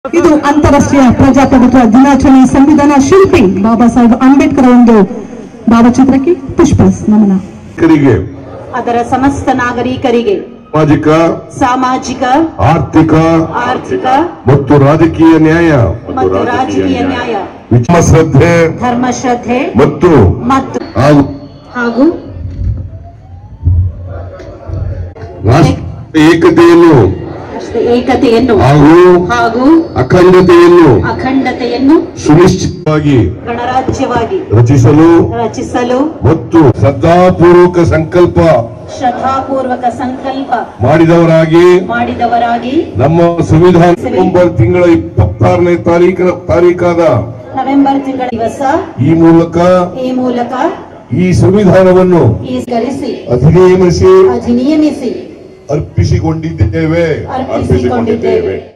ಇದು ಅಂತಾರಾಷ್ಟ್ರೀಯ ಪ್ರಜಾಪ್ರಭುತ್ವ ದಿನಾಚರಣೆ ಸಂವಿಧಾನ ಶಿಲ್ಪಿ ಬಾಬಾ ಸಾಹೇಬ್ ಅಂಬೇಡ್ಕರ್ ಒಂದು ಭಾವಚಿತ್ರಕ್ಕೆ ಪುಷ್ಪ ನಮನ ನಾಗರಿಕರಿಗೆ ಅದರ ಸಮಸ್ತ ನಾಗರಿಕರಿಗೆ ಸಾಮಾಜಿಕ ಸಾಮಾಜಿಕ ಆರ್ಥಿಕ ಆರ್ಥಿಕ ಮತ್ತು ರಾಜಕೀಯ ನ್ಯಾಯ ಮತ್ತು ರಾಜಕೀಯ ನ್ಯಾಯ ವಿಚಾರ ಶ್ರದ್ಧೆ ಧರ್ಮ ಶ್ರದ್ಧೆ ಮತ್ತು ಮತ್ತು ಹಾಗೂ ಹಾಗೂ ರಾಷ್ಟ್ರ ಏಕತೆಯನ್ನು ರಾಷ್ಟ್ರ ಏಕತೆಯನ್ನು ಹಾಗೂ ಹಾಗೂ ಅಖಂಡತೆಯನ್ನು ಅಖಂಡತೆಯನ್ನು ಸುನಿಶ್ಚಿತವಾಗಿ ಗಣರಾಜ್ಯವಾಗಿ ರಚಿಸಲು ರಚಿಸಲು ಮತ್ತು ಶ್ರದ್ಧಾಪೂರ್ವಕ ಸಂಕಲ್ಪ ಶ್ರದ್ಧಾಪೂರ್ವಕ ಸಂಕಲ್ಪ ಮಾಡಿದವರಾಗಿ ಮಾಡಿದವರಾಗಿ ನಮ್ಮ ಸಂವಿಧಾನ ನವೆಂಬರ್ ತಿಂಗಳ ಇಪ್ಪತ್ತಾರನೇ ತಾರೀಕಿನ ತಾರೀಕಾದ ನವೆಂಬರ್ ತಿಂಗಳ ದಿವಸ ಈ ಮೂಲಕ ಈ ಮೂಲಕ ಈ ಸಂವಿಧಾನವನ್ನು ಈಸ್ಕರಿಸಿ ಅಧಿನಿಯಮಿಸಿ ಅಧಿನಿಯಮಿಸಿ ಅರ್ಪಿಸಿಕೊಂಡಿದ್ದೇವೆ ಅರ್ಪಿಸಿಕೊಂಡಿದ್ದೇವೆ